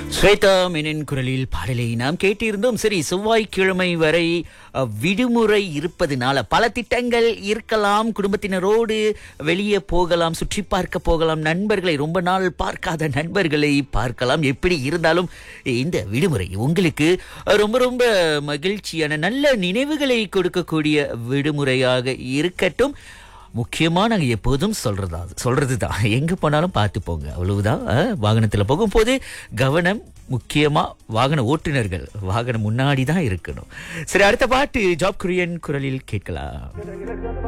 ஸ்வேதா மேனன் குரலில் பாடலை நாம் கேட்டிருந்தோம் சரி செவ்வாய்க்கிழமை வரை அ, விடுமுறை இருப்பதுனால பல திட்டங்கள் இருக்கலாம் குடும்பத்தினரோடு வெளியே போகலாம் சுற்றி பார்க்க போகலாம் நண்பர்களை ரொம்ப நாள் பார்க்காத நண்பர்களை பார்க்கலாம் எப்படி இருந்தாலும் இந்த விடுமுறை உங்களுக்கு ரொம்ப ரொம்ப மகிழ்ச்சியான நல்ல நினைவுகளை கொடுக்கக்கூடிய விடுமுறையாக இருக்கட்டும் முக்கியமா நாங்க எப்போதும் சொல்றதா சொல்றது தான் எங்க போனாலும் பார்த்து போங்க அவ்வளவுதான் அஹ், வாகனத்துல போகும்போது கவனம் முக்கியமா வாகன ஓட்டுநர்கள் வாகனம் முன்னாடி தான் இருக்கணும் சரி அடுத்த பாட்டு ஜாப் குரியன் குரலில் கேட்கலாம்